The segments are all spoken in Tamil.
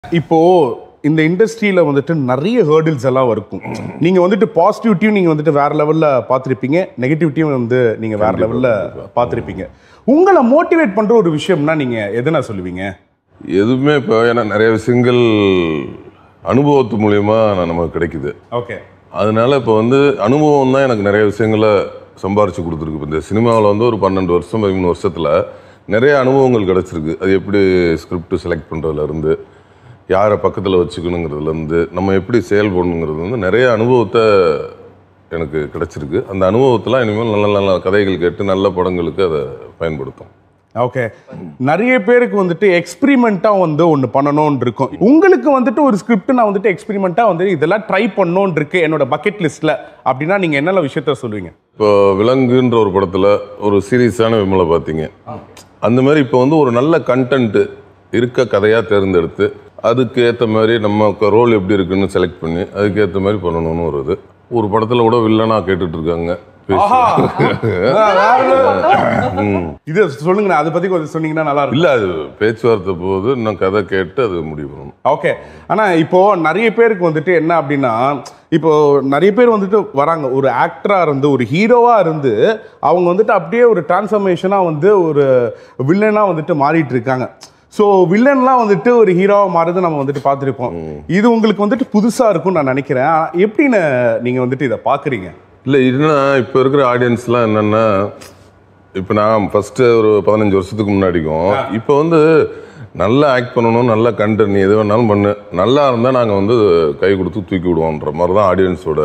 இப்போ இந்த இண்டஸ்ட்ரியில வந்துட்டு நிறைய ஹேர்டில்ஸ் எல்லாம் இருக்கும் நீங்க வந்துட்டு பாசிட்டிவிட்டியும் நீங்க வந்துட்டு வேற லெவல்ல பார்த்திருப்பீங்க நெகட்டிவிட்டியும் வந்து நீங்க வேற லெவல்ல பார்த்திருப்பீங்க உங்களை மோட்டிவேட் பண்ற ஒரு விஷயம்னா நீங்க எதனா சொல்லுவீங்க எதுவுமே இப்போ ஏன்னா நிறைய விஷயங்கள் அனுபவத்து மூலியமா நான் நமக்கு கிடைக்குது ஓகே அதனால இப்போ வந்து அனுபவம் தான் எனக்கு நிறைய விஷயங்களை சம்பாரிச்சு கொடுத்துருக்கு இப்போ இந்த சினிமாவில் வந்து ஒரு பன்னெண்டு வருஷம் பதிமூணு வருஷத்துல நிறைய அனுபவங்கள் கிடைச்சிருக்கு அது எப்படி ஸ்கிரிப்ட் செலக்ட் பண்றதுல இருந்து யாரை பக்கத்தில் வச்சுக்கணுங்கிறதுல இருந்து நம்ம எப்படி செயல்படணுங்கிறது வந்து நிறைய அனுபவத்தை எனக்கு கிடைச்சிருக்கு அந்த அனுபவத்தெல்லாம் இனிமேல் நல்ல நல்ல கதைகள் கேட்டு நல்ல படங்களுக்கு அதை பயன்படுத்தும் ஓகே நிறைய பேருக்கு வந்துட்டு எக்ஸ்பிரிமெண்ட்டா வந்து ஒன்று பண்ணணும்னு இருக்கும் உங்களுக்கு வந்துட்டு ஒரு ஸ்கிரிப்ட் நான் வந்துட்டு எக்ஸ்பிரிமெண்ட்டா வந்து இதெல்லாம் ட்ரை பண்ணணும்னு இருக்கு என்னோட பக்கெட் லிஸ்ட்ல அப்படின்னா நீங்க என்னென்ன விஷயத்த சொல்லுவீங்க இப்போ விலங்குன்ற ஒரு படத்துல ஒரு சீரியஸான விமலை பார்த்தீங்க அந்த மாதிரி இப்போ வந்து ஒரு நல்ல கண்டென்ட் இருக்க கதையா தேர்ந்தெடுத்து அதுக்கு ஏற்ற மாதிரி நம்ம ரோல் எப்படி இருக்குன்னு செலக்ட் பண்ணி அதுக்கு ஏற்ற மாதிரி பண்ணணும்னு ஒரு இது ஒரு படத்துல கூட வில்லனா கேட்டுட்டு இருக்காங்க பேசி- இது சொல்லுங்க அதை பத்தி கொஞ்சம் சொன்னீங்கன்னா நல்லா இருக்கும் இல்ல அது பேச்சுவார்த்தை போது இன்னும் கதை கேட்டு அது முடிவு பண்ணணும் ஓகே ஆனா இப்போ நிறைய பேருக்கு வந்துட்டு என்ன அப்படின்னா இப்போ நிறைய பேர் வந்துட்டு வராங்க ஒரு ஆக்டரா இருந்து ஒரு ஹீரோவா இருந்து அவங்க வந்துட்டு அப்படியே ஒரு டிரான்ஸ்ஃபர்மேஷனா வந்து ஒரு வில்லனா வந்துட்டு மாறிட்டு இருக்காங்க ஸோ வில்லன்லாம் வந்துட்டு ஒரு ஹீரோவா மாறுறது நம்ம வந்துட்டு பார்த்துருப்போம் இது உங்களுக்கு வந்துட்டு புதுசா இருக்கும்னு நான் நினைக்கிறேன் ஆனா, எப்படின்னு நீங்க வந்துட்டு இதை பாக்குறீங்க இல்ல இதுனா இப்போ இருக்கிற ஆடியன்ஸ்லாம் என்னன்னா இப்போ நான் ஃபர்ஸ்ட் ஒரு பதினஞ்சு வருஷத்துக்கு முன்னாடிக்கும் இப்போ வந்து நல்லா ஆக்ட் பண்ணணும் நல்ல கண்டென்ட் நீ எது வேணாலும் பண்ணு நல்லா இருந்தால் நாங்கள் வந்து கை கொடுத்து தூக்கி விடுவோன்ற மாதிரி தான் ஆடியன்ஸோட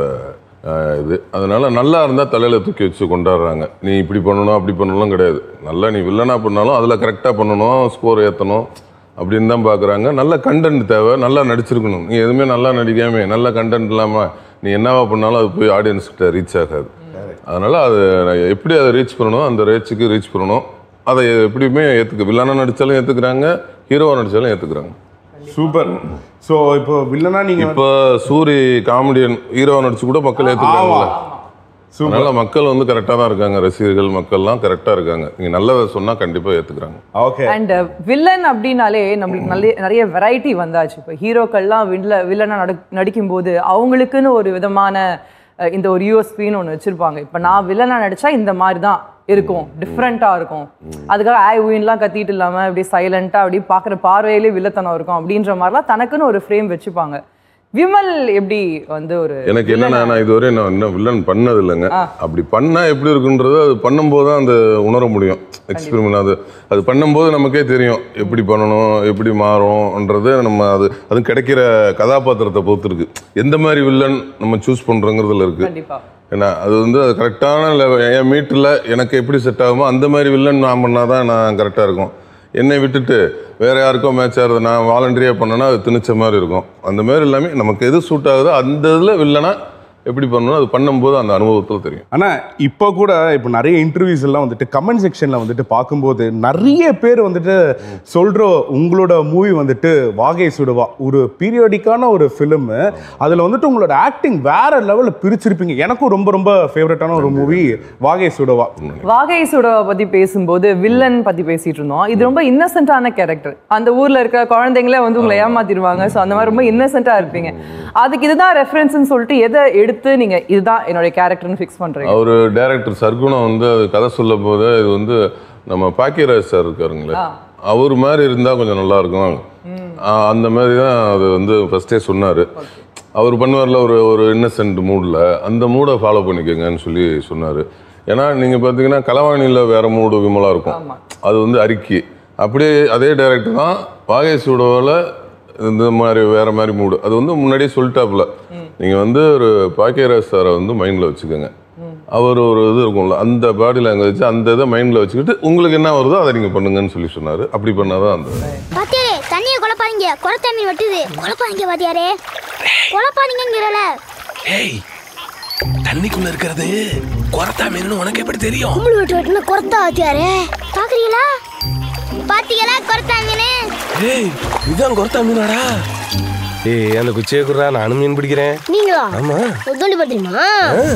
இது அதனால நல்லா இருந்தால் தலையில் தூக்கி வச்சு கொண்டாடுறாங்க நீ இப்படி பண்ணணும் அப்படி பண்ணணும் கிடையாது நல்லா நீ வில்லனா பண்ணாலும் அதில் கரெக்டாக பண்ணணும் ஸ்கோர் ஏற்றணும் அப்படின்னு தான் பார்க்குறாங்க நல்ல கண்டென்ட் தேவை நல்லா நடிச்சிருக்கணும் நீ எதுவுமே நல்லா நடிக்காம நல்ல கண்டென்ட் இல்லாமல் நீ என்னவா பண்ணாலும் அது போய் ஆடியன்ஸ் கிட்ட ரீச் ஆகாது அதனால அது நான் எப்படி அதை ரீச் பண்ணணும் அந்த ரீச்சுக்கு ரீச் பண்ணணும் அதை எப்படியுமே ஏற்றுக்க வில்லனா நடித்தாலும் ஏற்றுக்கிறாங்க ஹீரோவாக நடித்தாலும் ஏற்றுக்கிறாங்க சூப்பர் ஸோ இப்போ வில்லனா நீங்க இப்போ சூரி காமெடியன் ஹீரோவா நடிச்சு கூட மக்கள் ஏற்றுக்கிறாங்கல்ல சூப்பர் அதனால மக்கள் வந்து கரெக்டாக தான் இருக்காங்க ரசிகர்கள் மக்கள்லாம் கரெக்டாக இருக்காங்க நீங்கள் நல்லதை சொன்னால் கண்டிப்பாக ஏற்றுக்கிறாங்க ஓகே அண்ட் வில்லன் அப்படின்னாலே நம்மளுக்கு நல்ல நிறைய வெரைட்டி வந்தாச்சு இப்போ ஹீரோக்கள்லாம் வில்ல வில்லனா நடி நடிக்கும்போது அவங்களுக்குன்னு ஒரு விதமான அஹ், இந்த ஒரு யூஎஸ்பின்னு ஒன்று வச்சிருப்பாங்க இப்போ நான் வில்லனா நடிச்சா இந்த மாதிரி தான் இருக்கும் டிஃப்ரெண்ட்டாக இருக்கும் அதுக்காக ஆய் ஊயின்லாம் கத்திட்டு இல்லாமல் அப்படியே சைலண்ட்டாக அப்படியே பார்க்குற பார்வையிலே வில்லத்தனம் இருக்கும் அப்படின்ற மாதிரிலாம் தனக்குன்னு ஒரு ஃப்ரேம் வச்சுப்பாங்க விமல் எப்படி வந்து ஒரு எனக்கு என்னன்னா நான் இதுவரை நான் இன்னும் வில்லன் பண்ணது இல்லைங்க அப்படி பண்ணா எப்படி இருக்குன்றது அது பண்ணும்போது தான் அந்த உணர முடியும் எக்ஸ்பெரிமெண்ட் அது அது பண்ணும்போது நமக்கே தெரியும் எப்படி பண்ணணும் எப்படி மாறும்ன்றது நம்ம அது அது கிடைக்கிற கதாபாத்திரத்தை பொறுத்து இருக்கு எந்த மாதிரி வில்லன் நம்ம சூஸ் பண்றோங்கிறதுல இருக்கு கண்டிப்பா ஏன்னா அது வந்து அது கரெக்டான என் மீட்டரில் எனக்கு எப்படி செட் ஆகுமோ அந்த மாதிரி வில்லன் நான் பண்ணாதான் நான் கரெக்டாக இருக்கும் என்னை விட்டுட்டு வேற யாருக்கோ மேட்ச் ஆகிறது நான் வாலண்டரியாக பண்ணேன்னா அது திணிச்ச மாதிரி இருக்கும் அந்த மாதிரி எல்லாமே நமக்கு எது சூட் ஆகுதோ அந்த இதில் வில்லனா எப்படி பண்ணணும் அது பண்ணும்போது அந்த அனுபவத்தில் தெரியும் ஆனா இப்போ கூட இப்போ நிறைய இன்டர்வியூஸ் எல்லாம் வந்துட்டு கமெண்ட் செக்ஷன்ல வந்துட்டு பார்க்கும்போது நிறைய பேர் வந்துட்டு சொல்ற உங்களோட மூவி வந்துட்டு வாகை சுடுவா ஒரு பீரியாடிக்கான ஒரு ஃபிலிம் அதுல வந்துட்டு உங்களோட ஆக்டிங் வேற லெவல்ல பிரிச்சிருப்பீங்க எனக்கும் ரொம்ப ரொம்ப ஃபேவரட்டான ஒரு மூவி வாகை சுடுவா வாகை சுடவை பத்தி பேசும்போது வில்லன் பத்தி பேசிட்டு இருந்தோம் இது ரொம்ப இன்னசென்ட்டான கேரக்டர் அந்த ஊர்ல இருக்க குழந்தைங்களே வந்து உங்களை ஏமாத்திடுவாங்க ஸோ அந்த மாதிரி ரொம்ப இன்னசென்ட்டா இருப்பீங்க அதுக்கு இதுதான் ரெஃபரன்ஸ்னு சொல்லிட்டு எதை எடுத்து நீங்க இதுதான் என்னுடைய கேரக்டர்னு ஃபிக்ஸ் பண்றீங்க அவர் டைரக்டர் சர்க்குணம் வந்து அது கதை சொல்லும் போது இது வந்து நம்ம பாக்கியராஜ் சார் இருக்காருங்களே அவர் மாதிரி இருந்தால் கொஞ்சம் நல்லா இருக்கும் ஆஹ் அந்த மாதிரி தான் அது வந்து ஃபர்ஸ்டே சொன்னார் அவர் பண்ணுவார்ல ஒரு ஒரு இன்னசென்ட் மூடில் அந்த மூடை ஃபாலோ பண்ணிக்கோங்கன்னு சொல்லி சொன்னார் ஏன்னா நீங்கள் பார்த்தீங்கன்னா கலவாணியில் வேற மூடு விமலா இருக்கும் அது வந்து அறிக்கை அப்படியே அதே டைரக்டர் தான் வாகை சூடோவில் இந்த மாதிரி வேற மாதிரி மூடு அது வந்து முன்னாடியே சொல்லிட்டாப்புல நீங்கள் வந்து ஒரு பாக்கியராஜ் சாரை வந்து மைண்டில் வச்சுக்கோங்க அவர் ஒரு இது இருக்கும்ல அந்த பாடி லாங்குவேஜ் அந்த இதை மைண்டில் வச்சுக்கிட்டு உங்களுக்கு என்ன வருதோ அதை நீங்கள் பண்ணுங்கன்னு சொல்லி சொன்னார் அப்படி பண்ணாதான் அந்த பாத்தியாரே தண்ணியை குழப்பாதீங்க குளத்தா மீன் வெட்டுது குழப்பாதீங்க பாத்தியாரே குழப்பாதீங்கிறல ஏய் தண்ணிக்குள்ள இருக்கிறது குரத்தா மீன் உனக்கு எப்படி தெரியும் கும்பல் வெட்டு வெட்டுன்னு குறத்தா வாத்தியாரே பாக்குறீங்களா பாத்தீங்களா குறத்தா மீன் ஏய் இதுதான் குரத்தா மீனாடா ஏய் அந்த குச்சியை குடுறா நானும் மீன் பிடிக்கிறேன் நீங்களா ஆமா உத்தோண்டி பத்திரிமா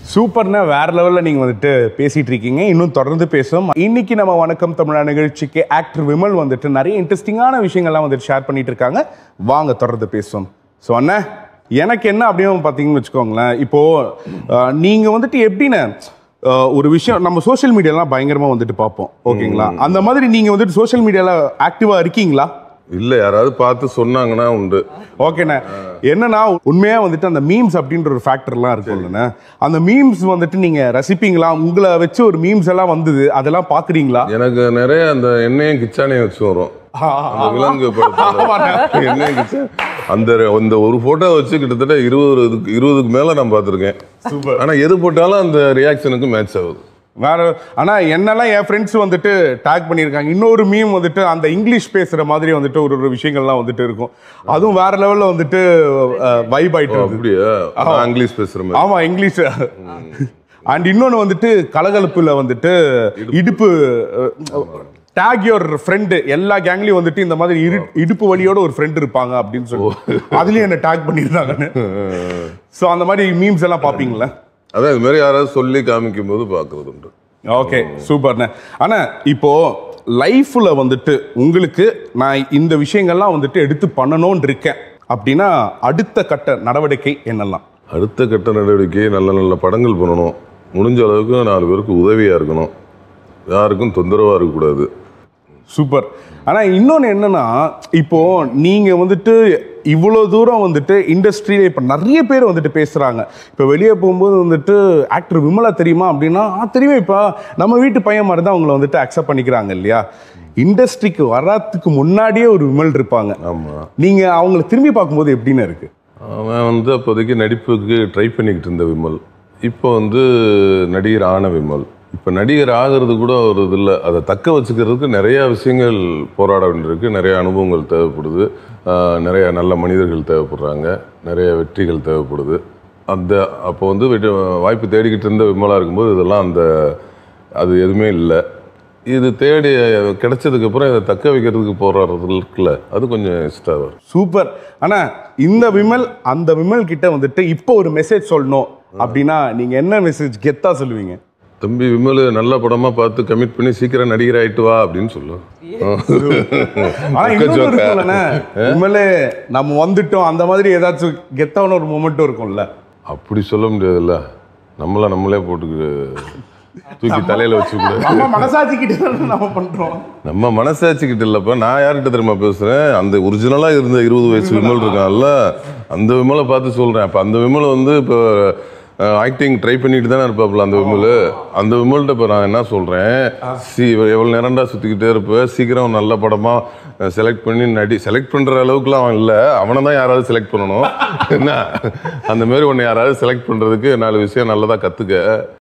சூப்பர்னா வேற லெவல்ல நீங்க வந்துட்டு பேசிட்டு இருக்கீங்க இன்னும் தொடர்ந்து பேசுவோம் இன்னைக்கு நம்ம வணக்கம் தமிழா நிகழ்ச்சிக்கு ஆக்டர் விமல் வந்துட்டு நிறைய இன்ட்ரெஸ்டிங்கான விஷயங்கள்லாம் வந்துட்டு ஷேர் பண்ணிட்டு இருக்காங்க வாங்க தொடர்ந்து பேசுவோம் ஸோ அண்ணா எனக்கு என்ன அப்படின்னு பார்த்தீங்கன்னு வச்சுக்கோங்களேன் இப்போ அஹ், நீங்க வந்துட்டு எப்படின்னு அஹ், ஒரு விஷயம் நம்ம சோஷியல் மீடியாலாம் பயங்கரமா வந்துட்டு பார்ப்போம் ஓகேங்களா அந்த மாதிரி நீங்க வந்துட்டு சோஷியல் மீடியால ஆக்டிவா இருக்கீங்களா இல்ல யாராவது பார்த்து சொன்னாங்கன்னா உண்டு ஓகேண்ணே என்னன்னா உண்மையா வந்துட்டு அந்த மீம்ஸ் அப்படின்ற ஒரு ஃபேக்டர்லாம் இருக்கும்லண்ணே அந்த மீம்ஸ் வந்துட்டு நீங்க ரசிப்பீங்களா உங்களை வச்சு ஒரு மீம்ஸ் எல்லாம் வந்தது அதெல்லாம் பாக்குறீங்களா எனக்கு நிறைய அந்த எண்ணெயும் கிச்சானையும் வச்சு வரும் அந்த விலங்கு படத்துல எண்ணெயும் கிச்சா அந்த அந்த ஒரு போட்டோ வச்சு கிட்டத்தட்ட இருபது இருபதுக்கு மேல நான் பார்த்திருக்கேன் ஆனா எது போட்டாலும் அந்த ரியாக்ஷனுக்கு மேட்ச் ஆகுது வேற ஆனா என்னெல்லாம் என் ஃப்ரெண்ட்ஸ் வந்துட்டு டேக் பண்ணியிருக்காங்க இன்னொரு மீம் வந்துட்டு அந்த இங்கிலீஷ் பேசுற மாதிரி வந்துட்டு ஒரு ஒரு விஷயங்கள்லாம் வந்துட்டு இருக்கும் அதுவும் வேற லெவல்ல வந்துட்டு வைப் ஆயிட்டு இருக்கு. அப்படியா நான் இங்கிலீஷ் பேசுற மாதிரி ஆமா இங்கிலீஷ் அண்ட் இன்னொன்னு வந்துட்டு கலகலப்புல வந்துட்டு இடுப்பு டேக் யுவர் ஃப்ரெண்டு எல்லா கேங்லயும் வந்துட்டு இந்த மாதிரி இரு இடுப்பு வலியோட ஒரு ஃப்ரெண்ட் இருப்பாங்க அப்படின்னு சொல்லி அதுலயும் என்ன டேக் பண்ணியிருந்தாங்கன்னு ஸோ அந்த மாதிரி மீம்ஸ் எல்லாம் பாப்பீங்களா அதான் இது மாதிரி யாராவது சொல்லி காமிக்கும் போது பாக்குறது உண்டு ஓகே சூப்பர்ண்ணே ஆனா இப்போ லைஃப்ல வந்துட்டு உங்களுக்கு நான் இந்த விஷயங்கள்லாம் வந்துட்டு எடுத்து பண்ணணும்னு இருக்கேன் அப்படின்னா அடுத்த கட்ட நடவடிக்கை என்னெல்லாம் அடுத்த கட்ட நடவடிக்கை நல்ல நல்ல படங்கள் பண்ணணும் முடிஞ்ச அளவுக்கு நாலு பேருக்கு உதவியா இருக்கணும் யாருக்கும் தொந்தரவா இருக்கக்கூடாது சூப்பர் ஆனா இன்னொன்னு என்னன்னா இப்போ நீங்க வந்துட்டு இவ்வளோ தூரம் வந்துட்டு இண்டஸ்ட்ரியில இப்போ நிறைய பேர் வந்துட்டு பேசுறாங்க இப்போ வெளியே போகும்போது வந்துட்டு ஆக்டர் விமலா தெரியுமா அப்படின்னா ஆ தெரியும் இப்போ நம்ம வீட்டு பையன் மாதிரி தான் அவங்கள வந்துட்டு அக்செப்ட் பண்ணிக்கிறாங்க இல்லையா இண்டஸ்ட்ரிக்கு வர்றதுக்கு முன்னாடியே ஒரு விமல் இருப்பாங்க ஆமா நீங்க அவங்கள திரும்பி பார்க்கும்போது எப்படின்னு இருக்கு அவன் வந்து அப்போதைக்கு நடிப்புக்கு ட்ரை பண்ணிக்கிட்டு இருந்த விமல் இப்போ வந்து நடிகர் ஆன விமல் இப்போ நடிகர் ஆகிறது கூட ஒரு இது இல்லை அதை தக்க வச்சுக்கிறதுக்கு நிறைய விஷயங்கள் போராட வேண்டியிருக்கு நிறைய அனுபவங்கள் தேவைப்படுது ஆஹ் நிறைய நல்ல மனிதர்கள் தேவைப்படுறாங்க நிறைய வெற்றிகள் தேவைப்படுது அந்த அப்போ வந்து வெற்றி- வாய்ப்பு தேடிக்கிட்டு இருந்த விமலா இருக்கும்போது இதெல்லாம் அந்த அது எதுவுமே இல்லை இது தேடி கிடைச்சதுக்கு அப்புறம் இதை தக்க வைக்கிறதுக்கு போராடுறது இருக்குல்ல அது கொஞ்சம் எக்ஸ்ட்ரா வரும் சூப்பர் ஆனா இந்த விமல் அந்த விமல் கிட்ட வந்துட்டு இப்போ ஒரு மெசேஜ் சொல்லணும் அப்படின்னா நீங்க என்ன மெசேஜ் கெத்தா சொல்லுவீங்க தம்பி விமல் நல்ல படமா பார்த்து கமிட் பண்ணி சீக்கிரம் நடிகர் ஆயிட்டு வா அப்படின்னு சொல்லு ஆனா இன்னொன்னு இருக்கும்லண்ணே விமலே நம்ம வந்துட்டோம் அந்த மாதிரி ஏதாச்சும் கெத்தான ஒரு மூமெண்ட்டும் இருக்கும்ல அப்படி சொல்ல முடியாதுல்ல நம்மள நம்மளே போட்டு தூக்கி தலையில வச்சுக்கூடாது நம்ம மனசாட்சி கிட்ட நம்ம பண்றோம் நம்ம மனசாட்சிக்கிட்ட இல்லப்பா நான் யார்கிட்ட தெரியுமா பேசுறேன் அந்த ஒரிஜினலா இருந்த இருபது வயசு விமல் இருக்கான்ல அந்த விமலை பார்த்து சொல்றேன் அப்ப அந்த விமல் வந்து இப்போ ஆக்டிங் ட்ரை பண்ணிட்டு தானே இருப்பாப்புல அந்த விமல் அந்த விமல்கிட்ட இப்போ நான் என்ன சொல்றேன் சி எவ்வளவு நேரம்டா சுத்திக்கிட்டே இருப்ப சீக்கிரம் நல்ல படமா செலக்ட் பண்ணி நடி செலக்ட் பண்ற அளவுக்குலாம் அவன் இல்லை அவனை தான் யாராவது செலக்ட் பண்ணணும் என்ன அந்த மாதிரி ஒன்று யாராவது செலக்ட் பண்றதுக்கு நாலு விஷயம் நல்லதா கத்துக்க